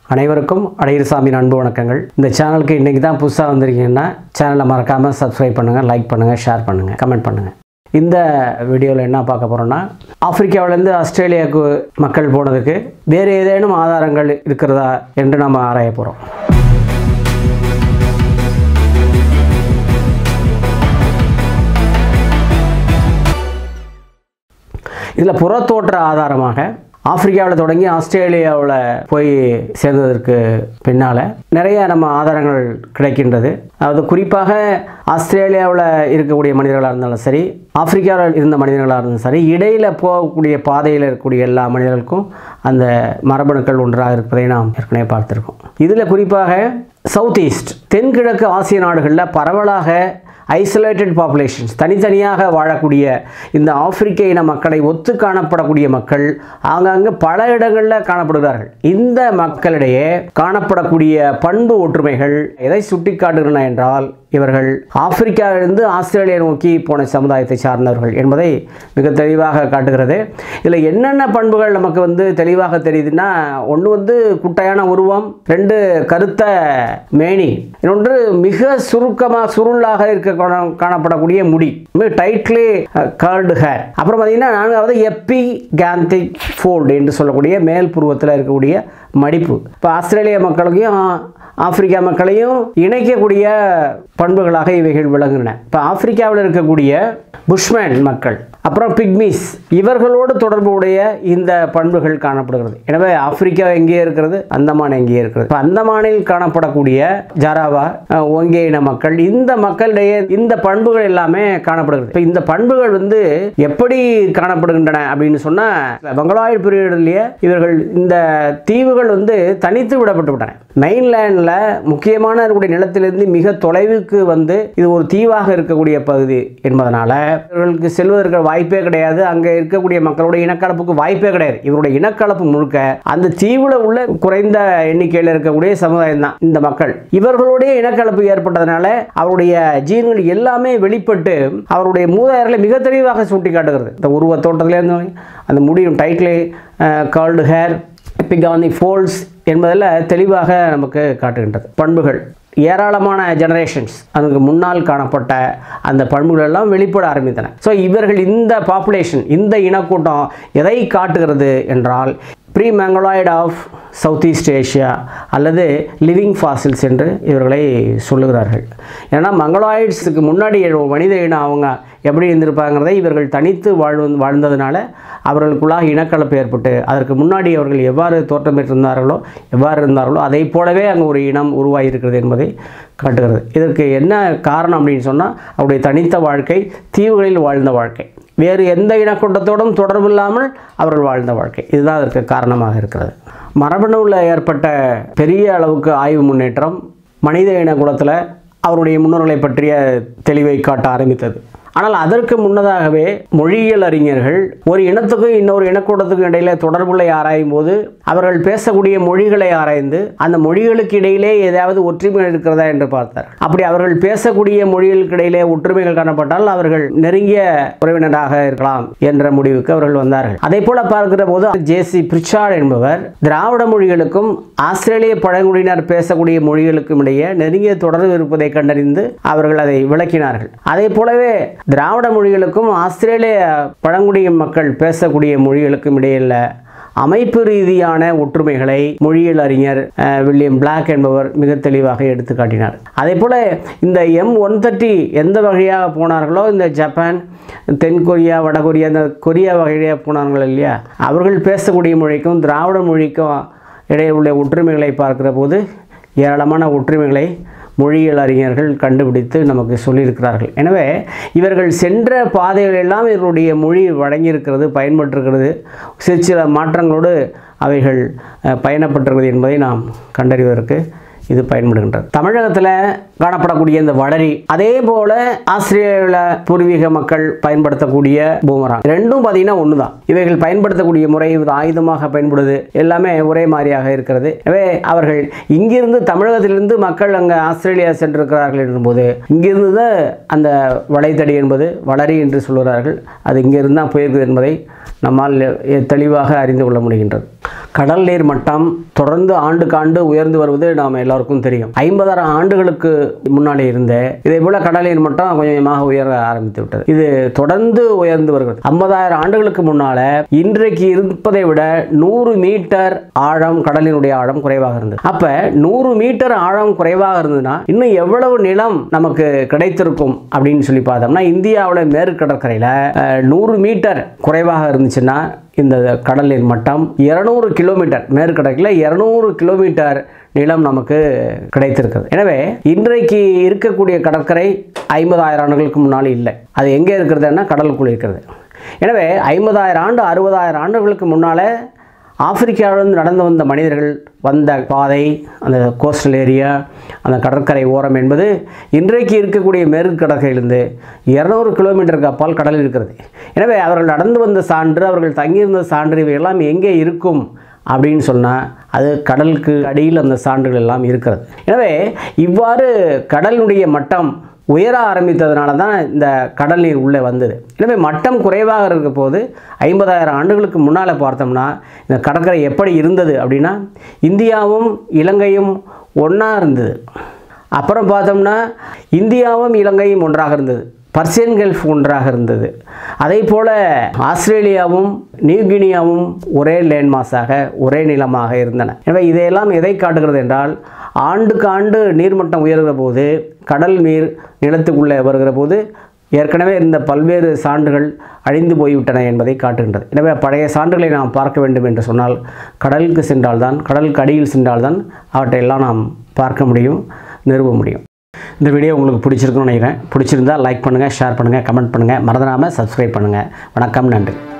அனைவருக்கும் அடையரசாமி அன்பு வணக்கங்கள் இந்த சேனலுக்கு இன்றைக்கி தான் புதுசாக வந்திருக்கீங்கன்னா சேனலை மறக்காமல் சப்ஸ்கிரைப் பண்ணுங்கள் லைக் பண்ணுங்கள் ஷேர் பண்ணுங்கள் கமெண்ட் பண்ணுங்கள் இந்த வீடியோவில் என்ன பார்க்க போகிறோன்னா ஆப்பிரிக்காவிலேருந்து ஆஸ்திரேலியாவுக்கு மக்கள் போனதுக்கு வேறு ஏதேனும் ஆதாரங்கள் இருக்கிறதா என்று நம்ம ஆராய போகிறோம் இதில் புறத்தோற்ற ஆதாரமாக ஆப்பிரிக்காவில் தொடங்கி ஆஸ்திரேலியாவில் போய் சேர்ந்ததற்கு பின்னால் நிறைய நம்ம ஆதாரங்கள் கிடைக்கின்றது அதாவது குறிப்பாக ஆஸ்திரேலியாவில் இருக்கக்கூடிய மனிதர்களாக இருந்தாலும் சரி ஆப்பிரிக்காவில் இருந்த மனிதர்களாக இருந்தாலும் சரி இடையில் போகக்கூடிய பாதையில் இருக்கக்கூடிய எல்லா மனிதர்களுக்கும் அந்த மரபணுக்கள் ஒன்றாக இருப்பதை நாம் ஏற்கனவே பார்த்துருக்கோம் இதில் குறிப்பாக சவுத் ஈஸ்ட் தென்கிழக்கு ஆசிய நாடுகளில் பரவலாக ஐசோலேட்டட் பாப்புலேஷன்ஸ் தனித்தனியாக வாழக்கூடிய இந்த ஆப்பிரிக்க இன மக்களை ஒத்து காணப்படக்கூடிய மக்கள் ஆங்காங்கே பல இடங்களில் காணப்படுகிறார்கள் இந்த மக்களிடையே காணப்படக்கூடிய பண்பு ஒற்றுமைகள் எதை சுட்டி காட்டுகின்றன என்றால் இவர்கள் ஆப்பிரிக்காவிலிருந்து ஆஸ்திரேலியா நோக்கி போன சமுதாயத்தை சார்ந்தவர்கள் என்பதை மிக தெளிவாக காட்டுகிறது இதில் என்னென்ன பண்புகள் நமக்கு வந்து தெளிவாக தெரியுதுன்னா ஒன்று வந்து குட்டையான உருவம் ரெண்டு கருத்த மேனி இன்னொன்று மிக சுருக்கமாக சுருளாக இருக்க காண- காணப்படக்கூடிய முடி டைட்லி கர்டு ஹேர் அப்புறம் பார்த்தீங்கன்னா நான்காவது எப்பி கேந்திக் ஃபோல்டு என்று சொல்லக்கூடிய மேல் புருவத்தில் இருக்கக்கூடிய மடிப்பு இப்போ ஆஸ்திரேலிய மக்களுக்கும் ஆப்பிரிக்கா மக்களையும் இணைக்கக்கூடிய பண்புகளாக இவைகள் விளங்குகின்றன இப்போ ஆப்பிரிக்காவில் இருக்கக்கூடிய புஷ்மேன் மக்கள் அப்புறம் பிக்மிஸ் இவர்களோடு தொடர்புடைய இந்த பண்புகள் காணப்படுகிறது எனவே ஆப்பிரிக்கா எங்கே இருக்கிறது அந்தமான் எங்கே இருக்கிறது இப்போ அந்தமானில் காணப்படக்கூடிய ஜாராவா அஹ், ஓங்கே இன மக்கள் இந்த மக்களிடையே இந்த பண்புகள் எல்லாமே காணப்படுகிறது இப்போ இந்த பண்புகள் வந்து எப்படி காணப்படுகின்றன அப்படின்னு சொன்னால் பங்களாய்டு பீரியட்லேயே இவர்கள் இந்த தீவுகள் வந்து தனித்து விடப்பட்டு விட்டன மெயின்லேண்டில் முக்கியமான இருக்கக்கூடிய நிலத்திலிருந்து மிக தொலைவுக்கு வந்து இது ஒரு தீவாக இருக்கக்கூடிய பகுதி என்பதனால இவர்களுக்கு செல்வதற்கு வாய்ப்பே கிடையாது அங்கே இருக்கக்கூடிய மக்களோட இனக்கலப்புக்கு வாய்ப்பே கிடையாது இவருடைய இனக்கலப்பு முழுக்க அந்த தீவுல உள்ள குறைந்த எண்ணிக்கையில் இருக்கக்கூடிய சமுதாயம் தான் இந்த மக்கள் இவர்களுடைய இனக்கலப்பு ஏற்பட்டதனால அவருடைய ஜீன்கள் எல்லாமே வெளிப்பட்டு அவருடைய மூதாதையர்களை மிக தெளிவாக சுட்டி காட்டுகிறது இந்த உருவ தோட்டத்திலேருந்து அந்த முடியும் tightly curled hair epicanthic folds என்பதில் தெளிவாக நமக்கு காட்டுகின்றது பண்புகள் ஏராளமான ஜெனரேஷன்ஸ் அதுக்கு முன்னால் காணப்பட்ட அந்த பண்புகள் எல்லாம் வெளிப்பட ஆரம்பித்தன ஸோ இவர்கள் இந்த பாப்புலேஷன் இந்த இனக்கூட்டம் எதை காட்டுகிறது என்றால் pre Mongoloid of South East Asia அல்லது லிவிங் ஃபாசில்ஸ் என்று இவர்களை சொல்லுகிறார்கள் ஏன்னா மங்கலாய்ட்ஸுக்கு முன்னாடி எழு- மனித இனம் அவங்க எப்படி இருந்திருப்பாங்கிறதை இவர்கள் தனித்து வாழ் வாழ்ந்ததுனால அவர்களுக்குள்ளாக இனக்கலப்பு ஏற்பட்டு அதற்கு முன்னாடி அவர்கள் எவ்வாறு தோற்றமிட்டிருந்தார்களோ எவ்வாறு இருந்தார்களோ அதை போலவே அங்கே ஒரு இனம் உருவாகி இருக்கிறது என்பதை காட்டுகிறது இதற்கு என்ன காரணம் அப்படின்னு சொன்னால் அவருடைய தனித்த வாழ்க்கை தீவுகளில் வாழ்ந்த வாழ்க்கை வேறு எந்த இனக்கூட்டத்தோடும் தொடர்பு இல்லாமல் அவர்கள் வாழ்ந்த வாழ்க்கை இதுதான் அதற்கு காரணமாக இருக்கிறது மரபணுவில் ஏற்பட்ட பெரிய அளவுக்கு ஆய்வு முன்னேற்றம் மனித இன குலத்தில் அவருடைய முன்னோர்களை பற்றிய தெளிவை காட்ட ஆரம்பித்தது ஆனால் அதற்கு முன்னதாகவே மொழியியல் அறிஞர்கள் ஒரு இனத்துக்கும் இன்னொரு இனக்கூட்டத்துக்கும் இடையில தொடர்புகளை ஆராயும் போது அவர்கள் பேசக்கூடிய மொழிகளை ஆராய்ந்து அந்த மொழிகளுக்கு இடையிலே ஏதாவது ஒற்றுமை இருக்கிறதா என்று பார்த்தார் அப்படி அவர்கள் பேசக்கூடிய மொழிகளுக்கு இடையிலே ஒற்றுமைகள் காணப்பட்டால் அவர்கள் நெருங்கிய உறவினராக இருக்கலாம் என்ற முடிவுக்கு அவர்கள் வந்தார்கள் அதே போல பார்க்கிற போது ஜேசி பிரிச்சார்ட் என்பவர் திராவிட மொழிகளுக்கும் ஆஸ்திரேலிய பழங்குடியினர் பேசக்கூடிய மொழிகளுக்கும் இடையே நெருங்கிய தொடர்பு இருப்பதை கண்டறிந்து அவர்கள் அதை விளக்கினார்கள் அதே போலவே திராவிட மொழிகளுக்கும் ஆஸ்திரேலிய பழங்குடிய மக்கள் பேசக்கூடிய மொழிகளுக்கும் இடையில அமைப்பு ரீதியான ஒற்றுமைகளை மொழியியல் அறிஞர் அஹ், வில்லியம் பிளாக் என்பவர் மிக தெளிவாக எடுத்து காட்டினார் அதே போல இந்த எம் ஒன் தேர்ட்டி எந்த வகையாக போனார்களோ இந்த ஜப்பான் தென் கொரியா வடகொரியா இந்த கொரியா வகையாக போனார்கள் இல்லையா அவர்கள் பேசக்கூடிய மொழிக்கும் திராவிட மொழிக்கும் இடையே உள்ள ஒற்றுமைகளை பார்க்கிற போது ஏராளமான ஒற்றுமைகளை மொழியியல் அறிஞர்கள் கண்டுபிடித்து நமக்கு சொல்லியிருக்கிறார்கள் எனவே இவர்கள் சென்ற பாதைகள் எல்லாம் இவருடைய மொழி வழங்கியிருக்கிறது பயன்பட்டிருக்கிறது சிறு சில மாற்றங்களோடு அவைகள் அஹ், பயணப்பட்டிருக்கிறது என்பதை நாம் கண்டறிவதற்கு இது பயன்படுகின்றது தமிழகத்தில் காணப்படக்கூடிய இந்த வளரி அதே போல ஆஸ்திரேலியாவில் பூர்வீக மக்கள் பயன்படுத்தக்கூடிய பூமராங் ரெண்டும் பார்த்தீங்கன்னா ஒன்று தான் இவைகள் பயன்படுத்தக்கூடிய முறை இது ஆயுதமாக பயன்படுது எல்லாமே ஒரே மாதிரியாக இருக்கிறது எனவே அவர்கள் இங்கிருந்து தமிழகத்திலிருந்து மக்கள் அங்கே ஆஸ்திரேலியா சென்றிருக்கிறார்கள் என்பது இங்கிருந்து தான் அந்த வளைத்தடி என்பது வளரி என்று சொல்கிறார்கள் அது இங்கிருந்து தான் போயிருக்குது என்பதை நம்மால் தெளிவாக அறிந்து கொள்ள முடிகின்றது கடல் நீர் மட்டம் தொடர்ந்து ஆண்டுக்காண்டு உயர்ந்து வருவது நாம் எல்லாருக்கும் தெரியும் ஐம்பதாயிரம் ஆண்டுகளுக்கு முன்னாடி இருந்த இதே போல கடல் நீர் மட்டம் கொஞ்சம் கொஞ்சமாக உயர ஆரம்பித்து விட்டது இது தொடர்ந்து உயர்ந்து வருகிறது ஐம்பதாயிரம் ஆண்டுகளுக்கு முன்னால இன்றைக்கு இருப்பதை விட நூறு மீட்டர் ஆழம் கடலினுடைய ஆழம் குறைவாக இருந்தது அப்ப நூறு மீட்டர் ஆழம் குறைவாக இருந்ததுன்னா இன்னும் எவ்வளவு நிலம் நமக்கு கிடைத்திருக்கும் அப்படின்னு சொல்லி பார்த்தோம்னா இந்தியாவோட மேற்கு கடற்கரையில் அஹ், நூறு மீட்டர் குறைவாக இருந்துச்சுன்னா இந்த கடல் நீர் மட்டம் இருநூறு கிலோமீட்டர் மேற்கடக்கில் இருநூறு கிலோமீட்டர் நிலம் நமக்கு கிடைத்திருக்கிறது எனவே இன்றைக்கு இருக்கக்கூடிய கடற்கரை ஐம்பதாயிரம் ஆண்டுகளுக்கு முன்னால் இல்லை அது எங்கே இருக்கிறதுன்னா கடலுக்குள் இருக்கிறது எனவே ஐம்பதாயிரம் ஆண்டு அறுபதாயிரம் ஆண்டுகளுக்கு முன்னால் ஆப்பிரிக்காவிலிருந்து நடந்து வந்த மனிதர்கள் வந்த பாதை அந்த கோஸ்டல் ஏரியா அந்த கடற்கரை ஓரம் என்பது இன்றைக்கு இருக்கக்கூடிய மேற்கு கடற்கரையிலிருந்து இரநூறு கிலோமீட்டருக்கு அப்பால் கடல் இருக்கிறது எனவே அவர்கள் நடந்து வந்த சான்று அவர்கள் தங்கியிருந்த சான்று இவையெல்லாம் எங்கே இருக்கும் அப்படின்னு சொன்னால் அது கடலுக்கு அடியில் அந்த சான்றுகள் எல்லாம் இருக்கிறது எனவே இவ்வாறு கடலினுடைய மட்டம் உயர ஆரம்பித்ததுனால தான் இந்த கடல் நீர் உள்ளே வந்தது எனவே மட்டம் குறைவாக இருக்க போது ஐம்பதாயிரம் ஆண்டுகளுக்கு முன்னால் பார்த்தோம்னா இந்த கடற்கரை எப்படி இருந்தது அப்படின்னா இந்தியாவும் இலங்கையும் ஒன்றா இருந்தது அப்புறம் பார்த்தோம்னா இந்தியாவும் இலங்கையும் ஒன்றாக இருந்தது பர்சியன் கல்ஃப் ஒன்றாக இருந்தது அதே போல் ஆஸ்திரேலியாவும் நியூகினியாவும் ஒரே லேண்ட்மாஸாக ஒரே நிலமாக இருந்தன எனவே இதையெல்லாம் எதை காட்டுகிறது என்றால் ஆண்டுக்கு ஆண்டு நீர்மட்டம் உயர்கிற போது கடல் நீர் நிலத்துக்குள்ளே வருகிற போது ஏற்கனவே இருந்த பல்வேறு சான்றுகள் அழிந்து போய்விட்டன என்பதை காட்டுகின்றது எனவே பழைய சான்றுகளை நாம் பார்க்க வேண்டும் என்று சொன்னால் கடலுக்கு சென்றால்தான் கடலுக்கு அடியில் சென்றால்தான் அவற்றையெல்லாம் நாம் பார்க்க முடியும் நிறுவ முடியும் இந்த வீடியோ உங்களுக்கு பிடிச்சிருக்குன்னு நினைக்கிறேன் பிடிச்சிருந்தா லைக் பண்ணுங்கள் ஷேர் பண்ணுங்கள் கமெண்ட் பண்ணுங்கள் மறந்துடாமல் சப்ஸ்கிரைப் பண்ணுங்கள் வணக்கம் நன்றி